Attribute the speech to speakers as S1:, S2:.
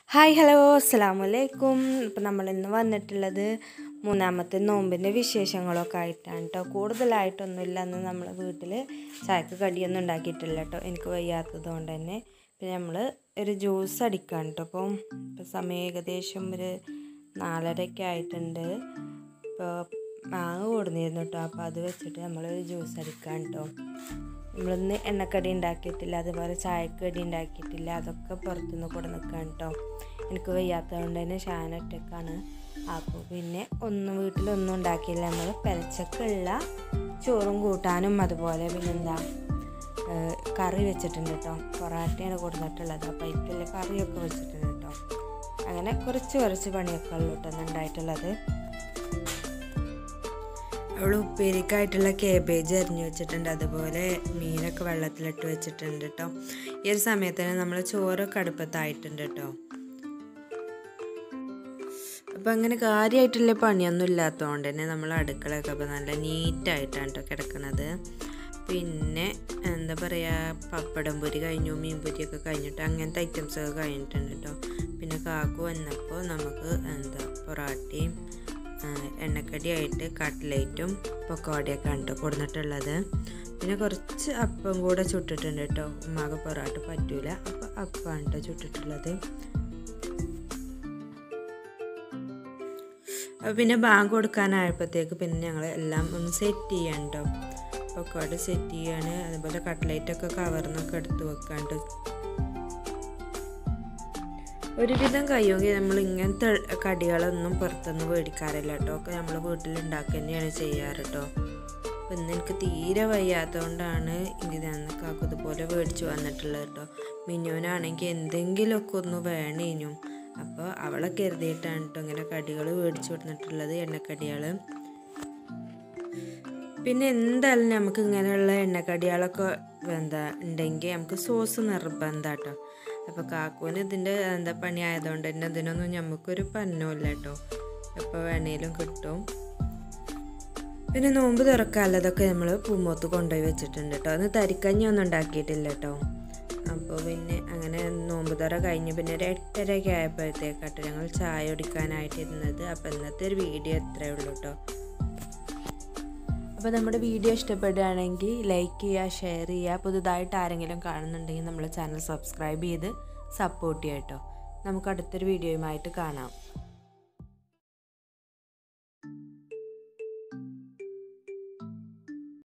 S1: hi hello അസ്സാം വലൈക്കും ഇപ്പം നമ്മളിന്ന് വന്നിട്ടുള്ളത് മൂന്നാമത്തെ നോമ്പിൻ്റെ വിശേഷങ്ങളൊക്കെ ആയിട്ടാണ് കേട്ടോ കൂടുതലായിട്ടൊന്നുമില്ല അന്ന് നമ്മൾ വീട്ടിൽ ചായക്ക് കടിയൊന്നും ഉണ്ടാക്കിയിട്ടില്ല കേട്ടോ എനിക്ക് വയ്യാത്തത് കൊണ്ട് തന്നെ പിന്നെ നമ്മൾ ഒരു ജ്യൂസ് അടിക്കാൻ കേട്ടോ അപ്പം ഇപ്പം സമയം ഏകദേശം ഒരു നാലരയൊക്കെ ആയിട്ടുണ്ട് ഇപ്പോൾ മാങ്ങ കൊടുന്നിരുന്നു കേട്ടോ അപ്പോൾ അത് വെച്ചിട്ട് നമ്മളൊരു ജ്യൂസ് അടിക്കാൻ കേട്ടോ നമ്മളിന്ന് എണ്ണക്കടി ഉണ്ടാക്കിയിട്ടില്ല അതുപോലെ ചായക്കടി ഉണ്ടാക്കിയിട്ടില്ല അതൊക്കെ പുറത്തുനിന്ന് കൂടെ നിൽക്കാൻ കേട്ടോ എനിക്ക് വയ്യാത്തതുകൊണ്ട് തന്നെ ഷാൻ ഒറ്റക്കാണ് അപ്പോൾ പിന്നെ ഒന്നും വീട്ടിലൊന്നും ഉണ്ടാക്കിയില്ല നമ്മൾ പെലച്ചക്കുള്ള ചോറും കൂട്ടാനും അതുപോലെ പിന്നെന്താ ഏഹ് കറി വെച്ചിട്ടുണ്ട് കേട്ടോ പൊറാട്ടയാണ് കൊടുത്തിട്ടുള്ളത് അപ്പോൾ അതിൽ കറിയൊക്കെ വെച്ചിട്ടുണ്ട് കേട്ടോ അങ്ങനെ കുറച്ച് കുറച്ച് പണിയൊക്കെ ഉള്ളൂ കേട്ടോ ഇന്ന് ഉണ്ടായിട്ടുള്ളത് അവൾ ഉപ്പേരിക്കായിട്ടുള്ള കേബേജ് അരിഞ്ഞു വെച്ചിട്ടുണ്ട് അതുപോലെ മീനൊക്കെ വെള്ളത്തിലിട്ട് വെച്ചിട്ടുണ്ട് കേട്ടോ ഈ ഒരു സമയത്തിന് നമ്മൾ ചോറൊക്കെ അടുപ്പത്തായിട്ടുണ്ട് കേട്ടോ അപ്പം അങ്ങനെ കാര്യമായിട്ടുള്ള പണിയൊന്നും ഇല്ലാത്തതുകൊണ്ട് തന്നെ നമ്മൾ അടുക്കളയൊക്കെ അപ്പോൾ നല്ല നീറ്റായിട്ടാണ് കേട്ടോ കിടക്കുന്നത് പിന്നെ എന്താ പറയുക പപ്പടം പൊരി കഴിഞ്ഞു മീൻ പൊരിയൊക്കെ കഴിഞ്ഞിട്ട് അങ്ങനത്തെ ഐറ്റംസ് ഒക്കെ കഴിഞ്ഞിട്ടുണ്ട് കേട്ടോ പിന്നെ കാക്കു വന്നപ്പോൾ നമുക്ക് എന്താ പൊറാട്ടയും എണ്ണക്കടിയായിട്ട് കട്ട്ലേറ്റും പക്കോടയൊക്കെ ഉണ്ട് കൊടുത്തിട്ടുള്ളത് പിന്നെ കുറച്ച് അപ്പം കൂടെ ചുട്ടിട്ടുണ്ട് കേട്ടോ ഉമ്മാക്ക് പൊറാട്ട പറ്റൂല അപ്പോൾ അപ്പമാണ് കേട്ടോ ചുട്ടിട്ടുള്ളത് അപ്പോൾ പിന്നെ ബാങ്ക് കൊടുക്കാനായപ്പോഴത്തേക്ക് പിന്നെ ഞങ്ങൾ എല്ലാം ഒന്ന് സെറ്റ് ചെയ്യാൻ കേട്ടോ പക്കോട സെറ്റ് ചെയ്യാണ് അതുപോലെ കട്ട്ലേറ്റൊക്കെ കവർന്നൊക്കെ എടുത്ത് വെക്കാണ്ട് ഒരുവിധം കഴിയുമെങ്കിൽ നമ്മൾ ഇങ്ങനത്തെ കടികളൊന്നും പുറത്തുനിന്ന് മേടിക്കാറില്ല കേട്ടോ ഒക്കെ നമ്മൾ വീട്ടിലുണ്ടാക്കുക തന്നെയാണ് ചെയ്യാറ് കേട്ടോ അപ്പം ഇന്ന് എനിക്ക് തീരെ വയ്യാത്തതുകൊണ്ടാണ് ഇത് കാക്കും ഇതുപോലെ മേടിച്ച് വന്നിട്ടുള്ളത് കേട്ടോ മിന്നുവിനാണെങ്കിൽ എന്തെങ്കിലുമൊക്കെ ഒന്ന് വേണേനും അപ്പോൾ അവളെ കരുതിയിട്ടാണ് കേട്ടോ ഇങ്ങനെ കടികൾ മേടിച്ച് കൊടുത്തിട്ടുള്ളത് എണ്ണക്കടികൾ പിന്നെ എന്തായാലും നമുക്ക് ഇങ്ങനെയുള്ള എണ്ണക്കടികളൊക്കെ എന്താ ഉണ്ടെങ്കിൽ നമുക്ക് സോസ് നിർബന്ധം കേട്ടോ അപ്പോൾ കാക്കൂന് ഇതിൻ്റെ എന്താ പണി ആയതുകൊണ്ട് തന്നെ ഇതിനൊന്നും നമുക്കൊരു പന്നമില്ല കേട്ടോ എപ്പോൾ വേണേലും കിട്ടും പിന്നെ നോമ്പ് തുറക്കാനുള്ളതൊക്കെ നമ്മൾ പൂമോത്ത് കൊണ്ടുപോയി വെച്ചിട്ടുണ്ട് കേട്ടോ അന്ന് തരിക്കഞ്ഞി ഒന്നും ഉണ്ടാക്കിയിട്ടില്ല കേട്ടോ അപ്പോൾ പിന്നെ അങ്ങനെ നോമ്പ് തുറ കഴിഞ്ഞ് പിന്നെ ഒരു എട്ടരയൊക്കെ ആയപ്പോഴത്തേക്കാട്ടോ ഞങ്ങൾ ചായ കുടിക്കാനായിട്ട് ഇരുന്നത് അപ്പോൾ ഇന്നത്തെ ഒരു വീഡിയോ ഇത്രയേ ഉള്ളൂ കേട്ടോ അപ്പോൾ നമ്മുടെ വീഡിയോ ഇഷ്ടപ്പെടുകയാണെങ്കിൽ ലൈക്ക് ചെയ്യുക ഷെയർ ചെയ്യുക പുതുതായിട്ട് ആരെങ്കിലും കാണുന്നുണ്ടെങ്കിൽ നമ്മൾ ചാനൽ സബ്സ്ക്രൈബ് ചെയ്ത് സപ്പോർട്ട് ചെയ്യാം കേട്ടോ നമുക്ക് അടുത്തൊരു വീഡിയോയുമായിട്ട് കാണാം